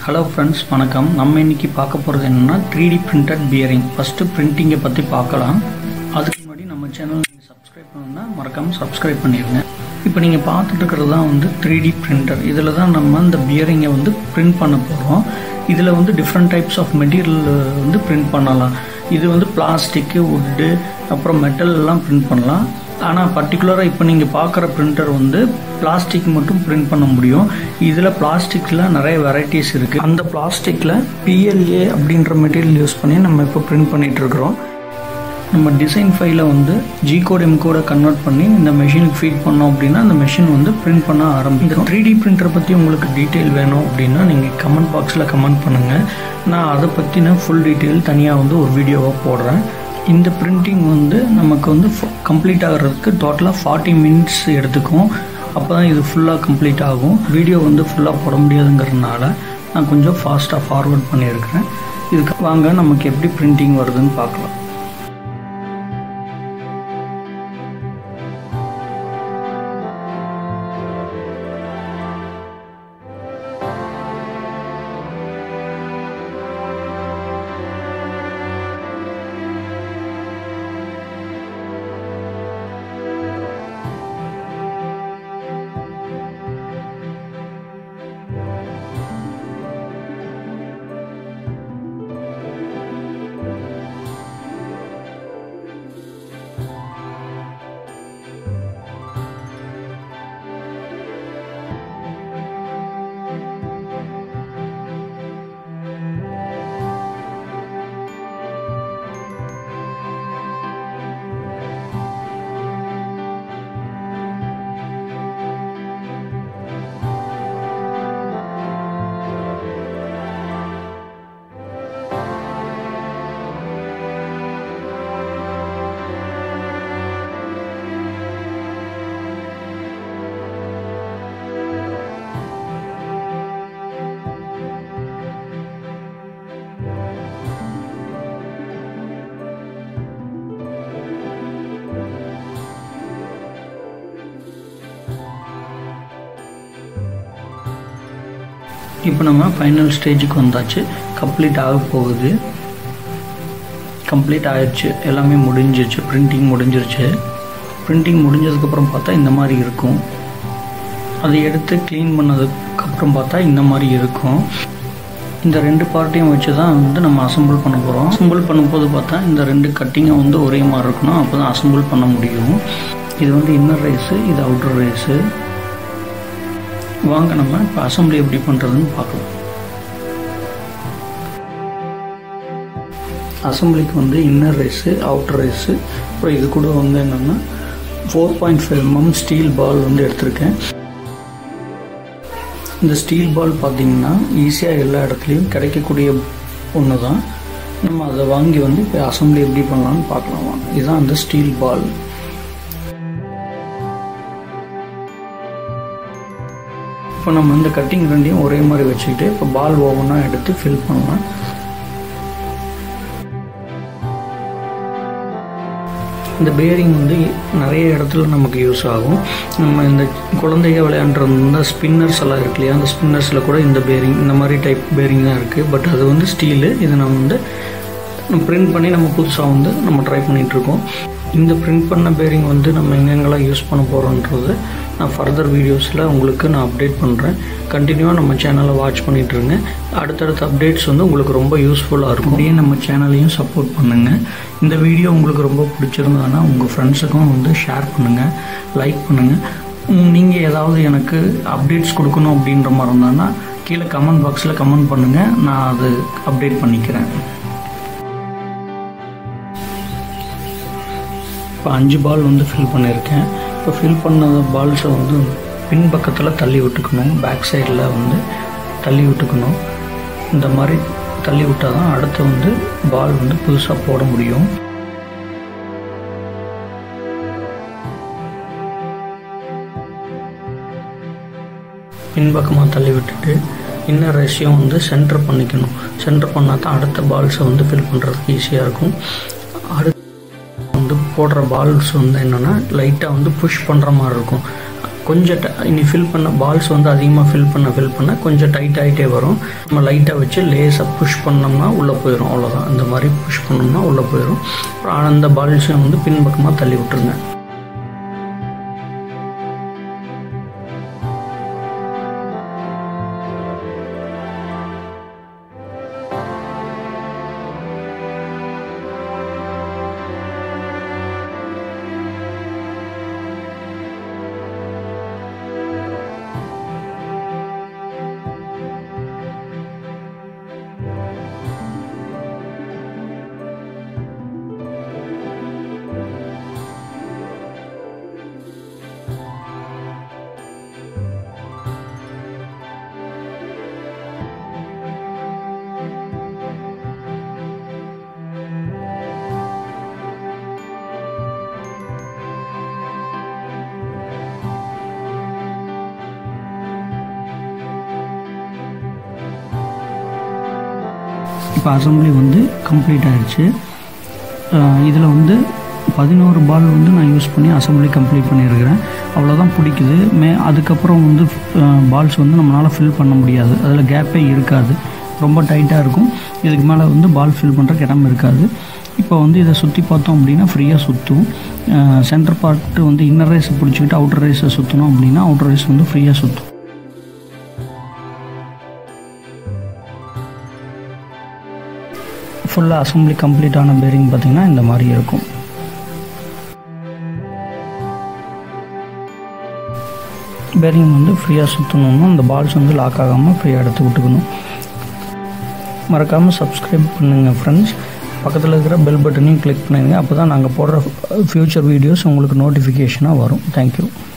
hello friends வணக்கம் நம்ம இன்னைக்கு பார்க்க போகிறது என்னென்னா three D printed bearing first பிரிண்டிங்கை பற்றி பார்க்கலாம் அதுக்கு முன்னாடி நம்ம சேனல் நீங்கள் சப்ஸ்கிரைப் பண்ணணும்னா மறக்காமல் சப்ஸ்கிரைப் பண்ணிடுங்க இப்போ நீங்கள் பார்த்துட்டு இருக்கிறது தான் வந்து த்ரீ டி பிரிண்டர் இதில் தான் நம்ம இந்த பியரிங்கை வந்து பிரிண்ட் பண்ண போகிறோம் இதில் வந்து டிஃப்ரெண்ட் டைப்ஸ் ஆஃப் மெட்டீரியல் வந்து பிரிண்ட் பண்ணலாம் இது வந்து பிளாஸ்டிக்கு வுட்டு அப்புறம் மெட்டல் எல்லாம் பிரிண்ட் பண்ணலாம் ஆனால் பர்டிகுலராக இப்போ நீங்கள் பார்க்குற பிரிண்டர் வந்து பிளாஸ்டிக் மட்டும் பிரிண்ட் பண்ண முடியும் இதில் பிளாஸ்டிக்கில் நிறைய வெரைட்டிஸ் இருக்குது அந்த பிளாஸ்டிக்கில் பிஎல்ஏ அப்படின்ற மெட்டீரியல் யூஸ் பண்ணி நம்ம இப்போ பிரிண்ட் பண்ணிட்டு இருக்கிறோம் நம்ம டிசைன் ஃபைலை வந்து ஜி கோட் எம் கோடை கன்வெர்ட் பண்ணி இந்த மெஷினுக்கு ஃபீட் பண்ணோம் அப்படின்னா அந்த மெஷின் வந்து பிரிண்ட் பண்ண ஆரம்பிக்கும் த்ரீ டி பிரிண்டர் பற்றி உங்களுக்கு டீட்டெயில் வேணும் அப்படின்னா நீங்கள் கமெண்ட் பாக்ஸில் கமெண்ட் பண்ணுங்கள் நான் அதை பற்றின ஃபுல் டீட்டெயில் தனியாக வந்து ஒரு வீடியோவாக போடுறேன் இந்த பிரிண்டிங் வந்து நமக்கு வந்து கம்ப்ளீட் ஆகிறதுக்கு டோட்டலாக ஃபார்ட்டி மினிட்ஸ் எடுத்துக்கும் அப்போ தான் இது ஃபுல்லாக கம்ப்ளீட் ஆகும் வீடியோ வந்து ஃபுல்லாக போட முடியாதுங்கிறதுனால நான் கொஞ்சம் ஃபாஸ்ட்டாக ஃபார்வர்ட் பண்ணியிருக்கிறேன் இதுக்கு வாங்க நமக்கு எப்படி பிரிண்டிங் வருதுன்னு பார்க்கலாம் இப்போ நம்ம ஃபைனல் ஸ்டேஜுக்கு வந்தாச்சு கம்ப்ளீட் ஆக போகுது கம்ப்ளீட் ஆயிடுச்சு எல்லாமே முடிஞ்சிருச்சு பிரிண்டிங் முடிஞ்சிருச்சு பிரிண்டிங் முடிஞ்சதுக்கப்புறம் பார்த்தா இந்த மாதிரி இருக்கும் அதை எடுத்து க்ளீன் பண்ணதுக்கப்புறம் பார்த்தா இந்த மாதிரி இருக்கும் இந்த ரெண்டு பார்ட்டையும் வச்சு தான் வந்து நம்ம அசம்பிள் பண்ண போகிறோம் அசம்பிள் பண்ணும்போது பார்த்தா இந்த ரெண்டு கட்டிங்கை வந்து ஒரே மாதிரி இருக்கணும் அப்போ தான் அசம்பிள் பண்ண முடியும் இது வந்து இன்னர் ரைஸு இது அவுட்டர் ரைஸு வாங்க நம்ம இப்போ அசம்பிளி எப்படி பண்ணுறதுன்னு பார்க்கலாம் அசம்பிளிக்கு வந்து இன்னர் ரைஸு அவுட்டர் ரைஸு அப்புறம் இது கூட வந்து என்னென்னா four point five M M steel ball வந்து எடுத்திருக்கேன் இந்த ஸ்டீல் பால் பார்த்திங்கன்னா ஈஸியாக எல்லா இடத்துலையும் கிடைக்கக்கூடிய ஒன்று தான் நம்ம அதை வாங்கி வந்து இப்போ அசம்பிளி எப்படி பண்ணலான்னு பார்க்கலாம் வாங்க இதுதான் அந்த ஸ்டீல் பால் இப்போ நம்ம இந்த கட்டிங் ரெண்டையும் ஒரே மாதிரி வச்சுக்கிட்டு இப்போ பால் ஒவ்வொன்றா எடுத்து ஃபில் பண்ணலாம் இந்த பேரிங் வந்து நிறைய இடத்துல நமக்கு யூஸ் ஆகும் நம்ம இந்த குழந்தைங்க விளையாண்டுற இந்த ஸ்பின்னர்ஸ் எல்லாம் இருக்கு இல்லையா அந்த ஸ்பின்னர்ஸில் கூட இந்த பேரிங் இந்த மாதிரி டைப் பேரிங் தான் இருக்குது பட் அது வந்து ஸ்டீலு இதை நம்ம வந்து பிரிண்ட் பண்ணி நம்ம புதுசாக வந்து நம்ம ட்ரை பண்ணிகிட்ருக்கோம் இந்த பிரிண்ட் பண்ண பேரிங் வந்து நம்ம எங்கெங்கெல்லாம் யூஸ் பண்ண போகிறோன்றது நான் ஃபர்தர் வீடியோஸில் உங்களுக்கு நான் அப்டேட் பண்ணுறேன் கண்டினியூவாக நம்ம சேனலை வாட்ச் பண்ணிகிட்ருங்க அடுத்தடுத்த அப்டேட்ஸ் வந்து உங்களுக்கு ரொம்ப யூஸ்ஃபுல்லாக இருக்கும் அப்படியே நம்ம சேனலையும் சப்போர்ட் பண்ணுங்கள் இந்த வீடியோ உங்களுக்கு ரொம்ப பிடிச்சிருந்ததுன்னா உங்கள் ஃப்ரெண்ட்ஸுக்கும் வந்து ஷேர் பண்ணுங்கள் லைக் பண்ணுங்கள் நீங்கள் ஏதாவது எனக்கு அப்டேட்ஸ் கொடுக்கணும் அப்படின்ற மாதிரி இருந்தாங்கன்னா கீழே கமெண்ட் பாக்ஸில் கமெண்ட் பண்ணுங்கள் நான் அது அப்டேட் பண்ணிக்கிறேன் இப்போ அஞ்சு பால் வந்து ஃபில் பண்ணியிருக்கேன் இப்போ ஃபில் பண்ண பால்ஸை வந்து பின் பக்கத்தில் தள்ளி விட்டுக்கணும் பேக் சைடில் வந்து தள்ளி விட்டுக்கணும் இந்த மாதிரி தள்ளி விட்டால் தான் அடுத்து வந்து பால் வந்து புதுசாக போட முடியும் பின்பக்கமாக தள்ளி விட்டுட்டு இன்னர் ரேஷியம் வந்து சென்டர் பண்ணிக்கணும் சென்டர் பண்ணால் தான் அடுத்த பால்ஸை வந்து ஃபில் பண்ணுறதுக்கு ஈஸியாக இருக்கும் அடுத்து வந்து போடுற பால்ஸ் வந்து என்னென்னா லைட்டாக வந்து புஷ் பண்ணுற மாதிரி இருக்கும் கொஞ்சம் ட- இனி ஃபில் பண்ண பால்ஸ் வந்து அதிகமாக ஃபில் பண்ண ஃபில் பண்ண கொஞ்சம் டைட் ஆகிட்டே வரும் நம்ம லைட்டாக வச்சு லேஸாக புஷ் பண்ணோம்னா உள்ளே போயிடும் அவ்வளோதான் இந்த மாதிரி புஷ் பண்ணோம்னா உள்ளே போயிடும் அப்புறம் அந்த பால்ஸையும் வந்து பின்பக்கமாக தள்ளி விட்டுருங்க இப்போ அசம்பிளி வந்து கம்ப்ளீட் ஆயிடுச்சு இதில் வந்து பதினோரு பால் வந்து நான் யூஸ் பண்ணி அசம்பிளி கம்ப்ளீட் பண்ணியிருக்கிறேன் அவ்வளோதான் பிடிக்குது மே அதுக்கப்புறம் வந்து பால்ஸ் வந்து நம்மளால் ஃபில் பண்ண முடியாது அதில் கேப்பே இருக்காது ரொம்ப டைட்டாக இருக்கும் இதுக்கு மேலே வந்து பால் ஃபில் பண்ணுறக்கு இடம் இருக்காது இப்போ வந்து இதை சுற்றி பார்த்தோம் அப்படின்னா ஃப்ரீயாக சுற்றும் சென்டர் பார்ட்டு வந்து இன்னர் ரேஸை பிடிச்சிக்கிட்டு அவுட்டர் ரேஸை சுற்றணும் அப்படின்னா அவுட்டர் ரேஸ் வந்து ஃப்ரீயாக சுற்றும் ஃபுல்லாக அசம்பிளி கம்ப்ளீட் ஆன பேரிங் பார்த்திங்கன்னா இந்த மாதிரி இருக்கும் பேரிங் வந்து ஃப்ரீயாக சுற்றணும்னா அந்த பால்ஸ் வந்து லாக் ஆகாமல் ஃப்ரீயாக எடுத்து விட்டுக்கணும் மறக்காமல் சப்ஸ்கிரைப் பண்ணுங்கள் ஃப்ரெண்ட்ஸ் பக்கத்தில் இருக்கிற பெல் பட்டனையும் கிளிக் பண்ணுங்க அப்போ தான் நாங்கள் போடுற ஃப்யூச்சர் வீடியோஸ் உங்களுக்கு நோட்டிஃபிகேஷனாக வரும் தேங்க்யூ